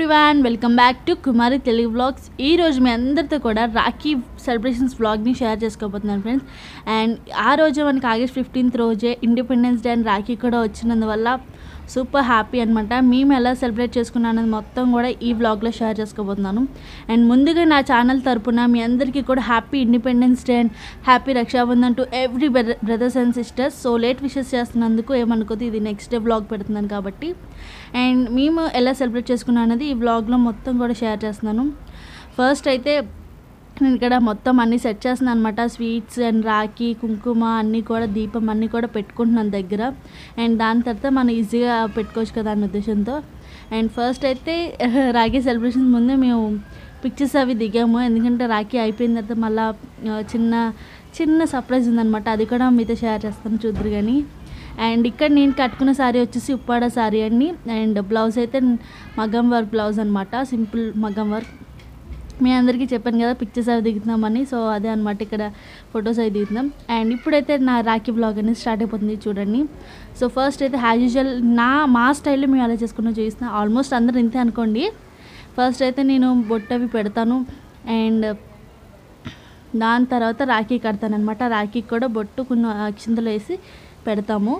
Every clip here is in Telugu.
Everyone welcome back to Kumari Telugu vlogs ఈ రోజు మీ అందరితో కూడా రాఖీ సెలబ్రేషన్స్ వ్లాగ్ని షేర్ చేసుకోబోతున్నాను ఫ్రెండ్స్ అండ్ ఆ రోజు మనకి ఆగస్ట్ ఫిఫ్టీన్త్ రోజే ఇండిపెండెన్స్ డే అండ్ రాఖీ కూడా వచ్చినందువల్ల సూపర్ హ్యాపీ అనమాట మేము ఎలా సెలబ్రేట్ చేసుకున్నాం అనేది మొత్తం కూడా ఈ వ్లాగ్లో షేర్ చేసుకోబోతున్నాను అండ్ ముందుగా నా ఛానల్ తరపున మీ అందరికీ కూడా happy independence day and happy Rakshabandhan to every brothers and sisters so late wishes చేస్తున్నందుకు ఏమనుకోదు ఇది నెక్స్ట్ డే వ్లాగ్ పెడుతున్నాను కాబట్టి అండ్ మేము ఎలా సెలబ్రేట్ చేసుకున్నాం అనేది ఈ వ్లాగ్లో మొత్తం కూడా షేర్ చేస్తున్నాను ఫస్ట్ అయితే నేను ఇక్కడ మొత్తం అన్నీ సెట్ చేస్తున్నాను అనమాట స్వీట్స్ అండ్ రాఖీ కుంకుమ అన్నీ కూడా దీపం అన్నీ కూడా పెట్టుకుంటున్నాను దగ్గర అండ్ దాని తర్వాత మనం ఈజీగా పెట్టుకోవచ్చు కదా అన్న ఉద్దేశంతో అండ్ ఫస్ట్ అయితే రాఖీ సెలబ్రేషన్ ముందే మేము పిక్చర్స్ అవి దిగాము ఎందుకంటే రాఖీ అయిపోయిన తర్వాత మళ్ళీ చిన్న చిన్న సర్ప్రైజ్ ఉందన్నమాట అది కూడా మీతో షేర్ చేస్తాను చూద్దరు కానీ అండ్ ఇక్కడ నేను కట్టుకున్న శారీ వచ్చేసి ఉప్పాడ శారీ అండి అండ్ బ్లౌజ్ అయితే మగ్గం వర్క్ బ్లౌజ్ అనమాట సింపుల్ మగ్గం వర్క్ మీ అందరికీ చెప్పాను కదా పిక్చర్స్ అవి దిగుతున్నామని సో అదే అనమాట ఇక్కడ ఫొటోస్ అవి దిగుతున్నాం అండ్ ఇప్పుడైతే నా రాఖీ బ్లాగ్ అనేది స్టార్ట్ అయిపోతుంది చూడండి సో ఫస్ట్ అయితే యాజ్ యూజువల్ నా మా స్టైల్లో మేము ఎలా చేసుకున్నా చూపిస్తున్నాం ఆల్మోస్ట్ అందరు ఇంతే అనుకోండి ఫస్ట్ అయితే నేను బొట్టు అవి పెడతాను అండ్ దాని తర్వాత రాఖీ కడతాను అనమాట రాఖీకి కూడా బొట్టు కొన్ని అక్షింతలు వేసి పెడతాము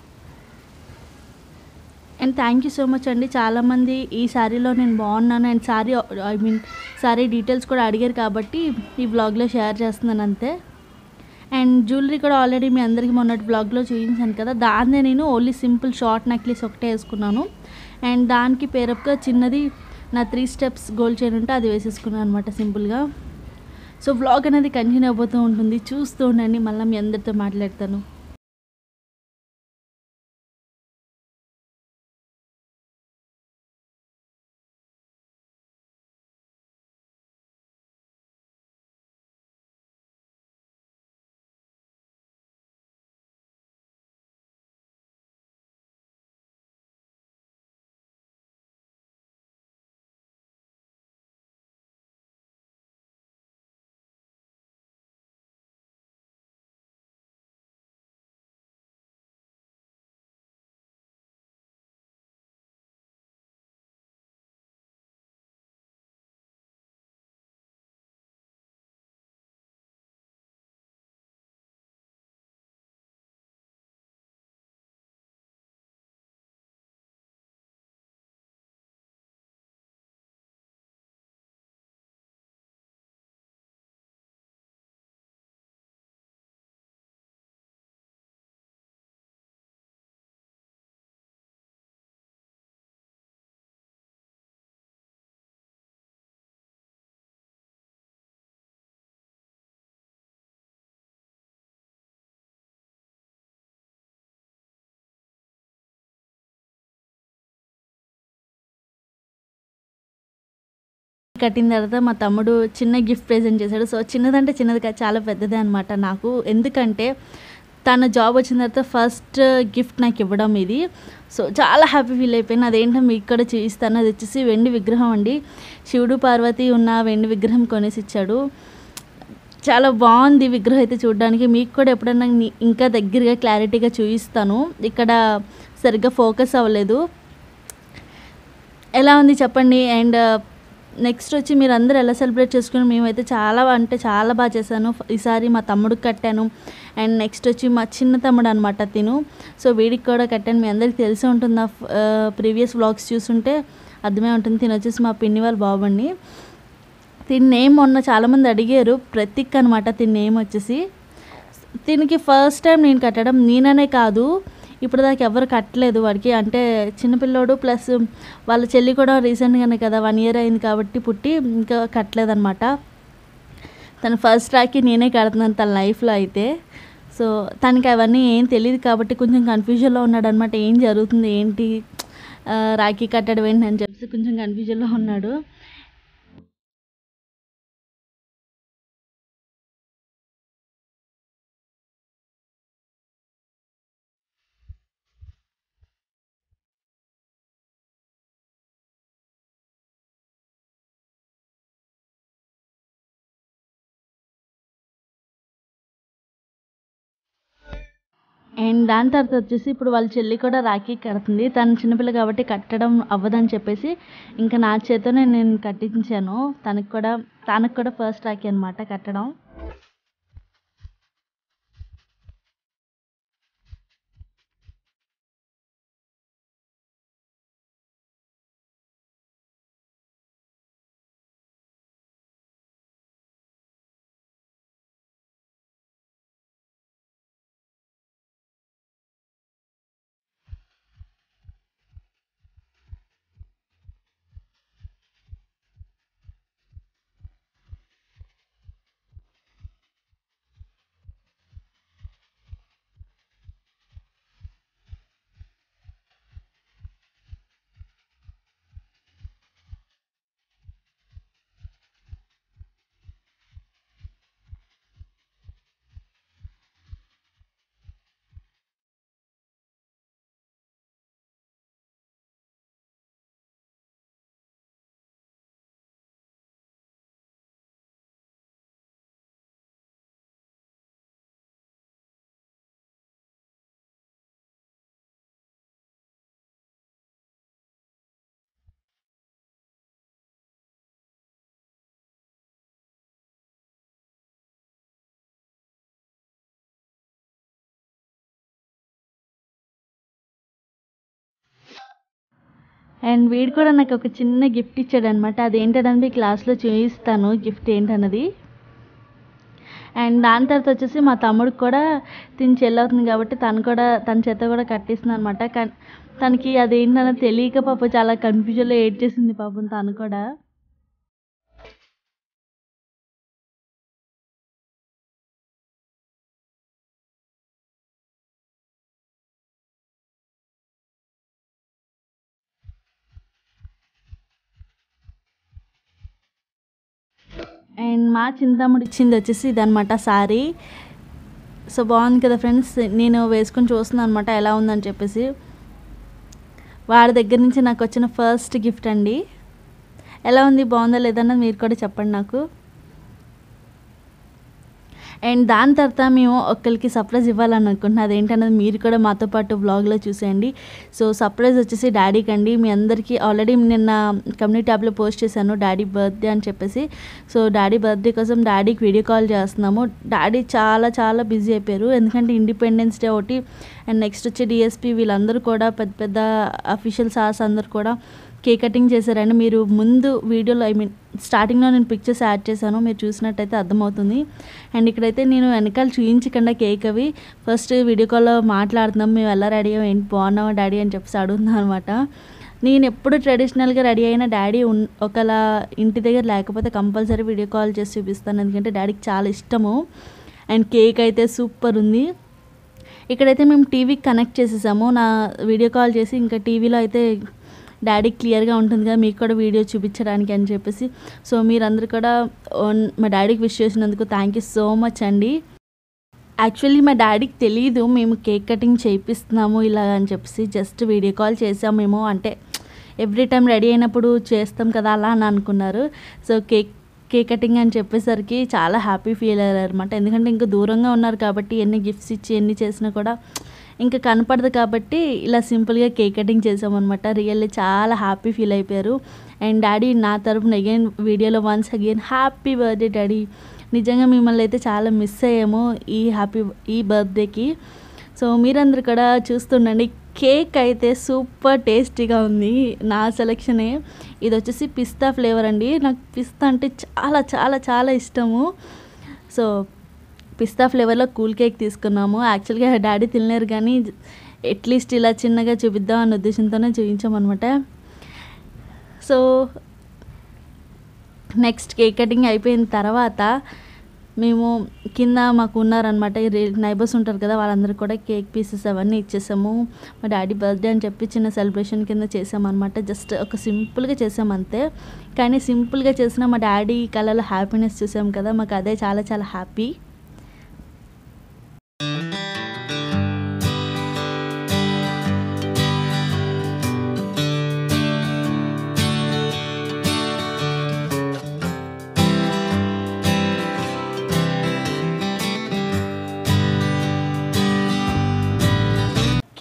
and thank you so much అండి చాలామంది ఈ శారీలో నేను బాగున్నాను and sari I mean sari details కూడా అడిగారు కాబట్టి ఈ బ్లాగ్లో షేర్ చేస్తున్నాను అంతే అండ్ జ్యువెలరీ కూడా ఆల్రెడీ మీ అందరికీ మొన్నటి బ్లాగ్లో చూపించాను కదా దాన్నే నేను ఓన్లీ సింపుల్ షార్ట్ నెక్లెస్ ఒకటే వేసుకున్నాను అండ్ దానికి పేరప్గా చిన్నది నా త్రీ స్టెప్స్ గోల్డ్ చైన్ ఉంటే అది వేసేసుకున్నాను అనమాట సింపుల్గా సో వ్లాగ్ అనేది కంటిన్యూ అయిపోతూ ఉంటుంది చూస్తూ ఉండండి మళ్ళీ మీ అందరితో మాట్లాడతాను కట్టిన తర్వాత మా తమ్ముడు చిన్న గిఫ్ట్ ప్రెజెంట్ చేశాడు సో చిన్నదంటే చిన్నది కాదు చాలా పెద్దదే అనమాట నాకు ఎందుకంటే తన జాబ్ వచ్చిన తర్వాత ఫస్ట్ గిఫ్ట్ నాకు ఇవ్వడం ఇది సో చాలా హ్యాపీ ఫీల్ అయిపోయింది అదేంటో మీకు కూడా చూపిస్తాను అది వచ్చేసి వెండి విగ్రహం అండి శివుడు పార్వతి ఉన్న వెండి విగ్రహం కొనేసి ఇచ్చాడు చాలా బాగుంది విగ్రహం అయితే చూడడానికి మీకు కూడా ఎప్పుడైనా ఇంకా దగ్గరగా క్లారిటీగా చూపిస్తాను ఇక్కడ సరిగ్గా ఫోకస్ అవ్వలేదు ఎలా ఉంది చెప్పండి అండ్ నెక్స్ట్ వచ్చి మీరు అందరూ ఎలా సెలబ్రేట్ చేసుకుని మేమైతే చాలా అంటే చాలా బాగా చేశాను ఈసారి మా తమ్ముడికి కట్టాను అండ్ నెక్స్ట్ వచ్చి మా చిన్న తమ్ముడు అనమాట తిను సో వీడికి కూడా కట్టాను మీ అందరికి తెలిసి ఉంటుంది ప్రీవియస్ వ్లాగ్స్ చూస్తుంటే అర్థమే ఉంటుంది తిని వచ్చేసి మా పిన్ని వాళ్ళ బాబండి తిని నేమ్ మొన్న చాలామంది అడిగారు ప్రతీక్ అనమాట తిని నేమ్ వచ్చేసి దీనికి ఫస్ట్ టైం నేను కట్టడం నేననే కాదు ఇప్పుడు దాకా ఎవరు కట్టలేదు వాడికి అంటే చిన్నపిల్లోడు ప్లస్ వాళ్ళ చెల్లి కూడా రీసెంట్గానే కదా వన్ ఇయర్ అయింది కాబట్టి పుట్టి ఇంకా కట్టలేదనమాట తను ఫస్ట్ రాకి నేనే కడుతున్నాను తన లైఫ్లో అయితే సో తనకి అవన్నీ ఏం తెలియదు కాబట్టి కొంచెం కన్ఫ్యూజన్లో ఉన్నాడు అనమాట ఏం జరుగుతుంది ఏంటి రాఖీ కట్టడం ఏంటి అని చెప్పేసి కొంచెం కన్ఫ్యూజన్లో ఉన్నాడు అండ్ దాని తర్వాత వచ్చేసి ఇప్పుడు వాళ్ళ చెల్లి కూడా రాఖీ కడుతుంది తను చిన్నపిల్ల కాబట్టి కట్టడం అవ్వదని చెప్పేసి ఇంకా నా చేతనే నేను కట్టించాను తనకు కూడా తనకు కూడా ఫస్ట్ రాఖీ అనమాట కట్టడం అండ్ వీడు కూడా నాకు ఒక చిన్న గిఫ్ట్ ఇచ్చాడు అనమాట అదేంటనేది మీ క్లాస్లో చూపిస్తాను గిఫ్ట్ ఏంటన్నది అండ్ దాని తర్వాత వచ్చేసి మా తమ్ముడికి కూడా తిని చెల్లవుతుంది కాబట్టి తను కూడా తన చేత కూడా కట్టిస్తుంది అనమాట కానీ తనకి అదేంటన్నది తెలియక పాపం చాలా కన్ఫ్యూజన్లో ఏడ్ చేసింది పాపం తను కూడా అండ్ మా చింతమ్ముడు ఇచ్చింది వచ్చేసి ఇదనమాట సారీ సో బాగుంది కదా ఫ్రెండ్స్ నేను వేసుకొని చూస్తున్నాను అనమాట ఎలా ఉందని చెప్పేసి వాడి దగ్గర నుంచి నాకు వచ్చిన ఫస్ట్ గిఫ్ట్ అండి ఎలా ఉంది బాగుందా లేదన్నది మీరు కూడా చెప్పండి నాకు అండ్ దాని తర్వాత మేము ఒకరికి సర్ప్రైజ్ ఇవ్వాలని అనుకుంటున్నాం అదేంటన్నది మీరు కూడా మాతో పాటు బ్లాగ్లో చూసేయండి సో సర్ప్రైజ్ వచ్చేసి డాడీకి అండి మీ అందరికీ ఆల్రెడీ నిన్న కమ్యూనిటీ ట్యాబ్లో పోస్ట్ చేశాను డాడీ బర్త్డే అని చెప్పేసి సో డాడీ బర్త్డే కోసం డాడీకి వీడియో కాల్ చేస్తున్నాము డాడీ చాలా చాలా బిజీ అయిపోయారు ఎందుకంటే ఇండిపెండెన్స్ డే ఒకటి అండ్ నెక్స్ట్ వచ్చి డిఎస్పి వీళ్ళందరూ కూడా పెద్ద పెద్ద అఫీషియల్ సార్స్ అందరు కూడా కేక్ కటింగ్ చేశారండి మీరు ముందు వీడియోలో ఐ మీన్ స్టార్టింగ్లో నేను పిక్చర్స్ యాడ్ చేశాను మీరు చూసినట్టయితే అర్థమవుతుంది అండ్ ఇక్కడైతే నేను వెనకాల చూయించకుండా కేక్ అవి ఫస్ట్ వీడియో కాల్లో మాట్లాడుతున్నాం మేము ఎలా రెడీ అయ్యాం ఏంటి బాగున్నావా డాడీ అని చెప్పేసి అడుగుతున్నాను అనమాట నేను ఎప్పుడు ట్రెడిషనల్గా రెడీ అయిన డాడీ ఉన్ ఒకలా ఇంటి దగ్గర లేకపోతే కంపల్సరీ వీడియో కాల్ చేసి చూపిస్తాను ఎందుకంటే డాడీకి చాలా ఇష్టము అండ్ కేక్ అయితే సూపర్ ఉంది ఇక్కడైతే మేము టీవీకి కనెక్ట్ చేసేసాము నా వీడియో కాల్ చేసి ఇంకా టీవీలో అయితే డాడీ క్లియర్గా ఉంటుంది కదా మీకు కూడా వీడియో చూపించడానికి అని చెప్పేసి సో మీరందరూ కూడా ఓన్- మా డాడీకి విష్ చేసినందుకు థ్యాంక్ యూ సో మచ్ అండి యాక్చువల్లీ మా డాడీకి తెలియదు మేము కేక్ కటింగ్ చేయిస్తున్నాము ఇలా అని చెప్పేసి జస్ట్ వీడియో కాల్ చేసాము మేము అంటే ఎవ్రీ టైం రెడీ అయినప్పుడు చేస్తాం కదా అలా అని అనుకున్నారు సో కేక్ కేక్ కటింగ్ అని చెప్పేసరికి చాలా హ్యాపీ ఫీల్ అయ్యారు అనమాట ఎందుకంటే ఇంకా దూరంగా ఉన్నారు కాబట్టి ఎన్ని గిఫ్ట్స్ ఇచ్చి ఎన్ని చేసినా కూడా ఇంకా కనపడదు కాబట్టి ఇలా సింపుల్గా కేక్ కటింగ్ చేసామన్నమాట రియల్లీ చాలా హ్యాపీ ఫీల్ అయిపోయారు అండ్ డాడీ నా తరపున అగైన్ వీడియోలో once again happy birthday daddy నిజంగా మిమ్మల్ని అయితే చాలా మిస్ అయ్యాము ఈ హ్యాపీ ఈ బర్త్డేకి సో మీరందరూ కూడా చూస్తుండండి కేక్ అయితే సూపర్ టేస్టీగా ఉంది నా సెలెక్షనే ఇది వచ్చేసి పిస్తా ఫ్లేవర్ అండి నాకు పిస్తా అంటే చాలా చాలా చాలా ఇష్టము సో పిస్తా ఫ్లేవర్లో కూల్ కేక్ తీసుకున్నాము యాక్చువల్గా డాడీ తినలేరు కానీ అట్లీస్ట్ ఇలా చిన్నగా చూపిద్దాం అన్న ఉద్దేశంతోనే చూపించామన్నమాట సో నెక్స్ట్ కేక్ కటింగ్ అయిపోయిన తర్వాత మేము కింద మాకు ఉన్నారనమాట నైబర్స్ ఉంటారు కదా వాళ్ళందరూ కూడా కేక్ పీసెస్ అవన్నీ ఇచ్చేసాము మా డాడీ బర్త్డే అని చెప్పి చిన్న సెలబ్రేషన్ కింద చేసామన్నమాట జస్ట్ ఒక సింపుల్గా చేసాం అంతే కానీ సింపుల్గా చేసిన మా డాడీ కళలో హ్యాపీనెస్ చూసాం కదా మాకు అదే చాలా చాలా happy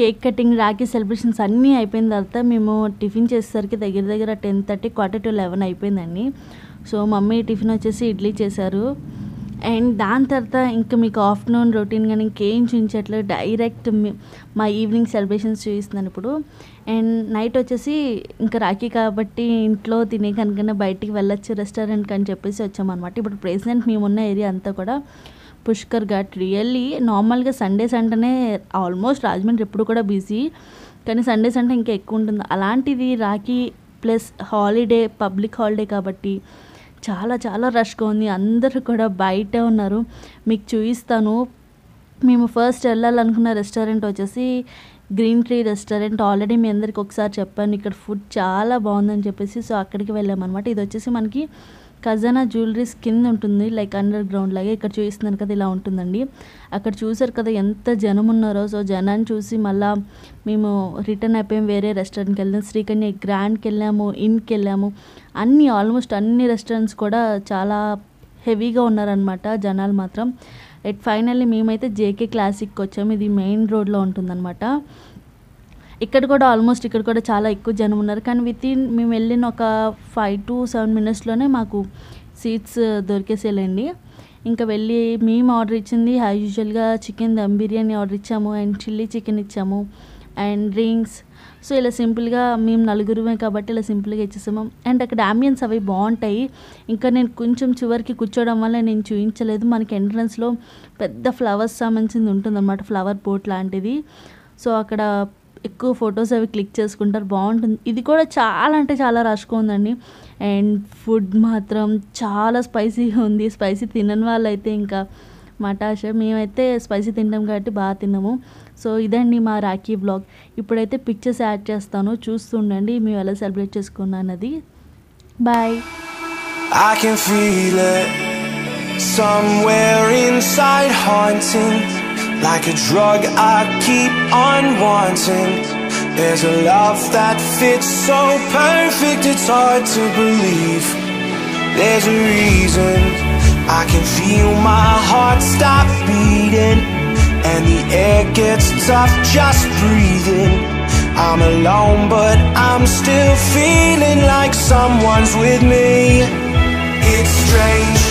cake cutting Rakhi celebrations అన్నీ అయిపోయిన తర్వాత మేము టిఫిన్ చేసేసరికి దగ్గర దగ్గర ten thirty quarter to eleven అయిపోయిందండి సో మమ్మీ టిఫిన్ వచ్చేసి ఇడ్లీ చేశారు అండ్ దాని తర్వాత ఇంకా మీకు ఆఫ్టర్నూన్ రొటీన్ కానీ ఇంకేం చూపించట్లేదు డైరెక్ట్ మీ- మా ఈవినింగ్ సెలబ్రేషన్స్ చూపిస్తున్నాను ఇప్పుడు అండ్ నైట్ వచ్చేసి ఇంకా రాఖీ కాబట్టి ఇంట్లో తినే కనుకనే బయటికి వెళ్ళొచ్చు రెస్టారెంట్కి అని చెప్పేసి వచ్చామన్నమాట ఇప్పుడు ప్రెసెంట్ మేము ఉన్న ఏరియా అంతా కూడా పుష్కర్ ఘాట్ రియల్లీ నార్మల్గా సండేస్ అంటేనే ఆల్మోస్ట్ రాజమండ్రి ఎప్పుడు కూడా బిజీ కానీ సండేస్ అంటే ఇంకా ఎక్కువ ఉంటుంది అలాంటిది Rakhi plus holiday public holiday కాబట్టి చాలా చాలా రష్గా ఉంది అందరూ కూడా బయటే ఉన్నారు మీకు చూపిస్తాను మేము ఫస్ట్ వెళ్ళాలనుకున్న రెస్టారెంట్ వచ్చేసి గ్రీన్ ట్రీ రెస్టారెంట్ ఆల్రెడీ మీ అందరికి ఒకసారి చెప్పాను ఇక్కడ ఫుడ్ చాలా బాగుందని చెప్పేసి సో అక్కడికి వెళ్ళామన్నమాట ఇది వచ్చేసి మనకి ఖజానా జ్యువెలరీస్ కింద ఉంటుంది లైక్ అండర్ గ్రౌండ్ లాగే ఇక్కడ చూపిస్తున్నాను కదా ఇలా ఉంటుందండి అక్కడ చూసారు కదా ఎంత జనం ఉన్నారో సో జనాన్ని చూసి మళ్ళా మేము రిటర్న్ అయిపోయాం వేరే రెస్టారెంట్కి వెళ్ళాం శ్రీకన్య గ్రాండ్కి వెళ్ళాము ఇన్కి వెళ్ళాము అన్ని ఆల్మోస్ట్ అన్ని రెస్టారెంట్స్ కూడా చాలా హెవీగా ఉన్నారనమాట జనాలు మాత్రం ఎట్ ఫైనల్లీ మేమైతే జేకే క్లాసిక్కి వచ్చాము ఇది మెయిన్ రోడ్లో ఉంటుందన్నమాట ఇక్కడ కూడా ఆల్మోస్ట్ ఇక్కడ కూడా చాలా ఎక్కువ జనం ఉన్నారు కానీ విత్ ఇన్ మేము వెళ్ళిన ఒక ఫైవ్ టు సెవెన్ మినిట్స్లోనే మాకు సీట్స్ దొరికేసేలేండి ఇంకా వెళ్ళి మేము ఆర్డర్ ఇచ్చింది యాజ్ యూజువల్గా చికెన్ దమ్ బిర్యానీ ఆర్డర్ ఇచ్చాము అండ్ చిల్లీ చికెన్ ఇచ్చాము అండ్ డ్రింక్స్ సో ఇలా సింపుల్గా మేము నలుగురుమే కాబట్టి ఇలా సింపుల్గా ఇచ్చేసాము అండ్ అక్కడ అంబియన్స్ అవి బాగుంటాయి ఇంకా నేను కొంచెం చివరికి కూర్చోవడం వల్ల నేను చూపించలేదు మనకి ఎంట్రన్స్లో పెద్ద ఫ్లవర్స్ సంబంధించింది ఉంటుందన్నమాట ఫ్లవర్ పోట్ లాంటిది సో అక్కడ ఎక్కువ ఫొటోస్ అవి క్లిక్ చేసుకుంటారు బాగుంటుంది ఇది కూడా చాలా అంటే చాలా రష్గా ఉందండి అండ్ ఫుడ్ మాత్రం చాలా స్పైసీగా ఉంది స్పైసీ తినని వాళ్ళైతే ఇంకా మటాష మేమైతే స్పైసీ తింటాం కాబట్టి బాగా తిన్నాము సో ఇదండి మా రాఖీ బ్లాగ్ ఇప్పుడైతే పిక్చర్స్ యాడ్ చేస్తాను చూస్తుండండి మేము ఎలా సెలబ్రేట్ చేసుకున్నది bye I can feel it somewhere inside, haunting like a drug I keep on wanting. There's a love that fits so perfect, it's hard to believe. There's a reason I can feel my heart stop beating, and the air gets tough just breathing. I'm alone, but I'm still feeling like someone's with me. It's strange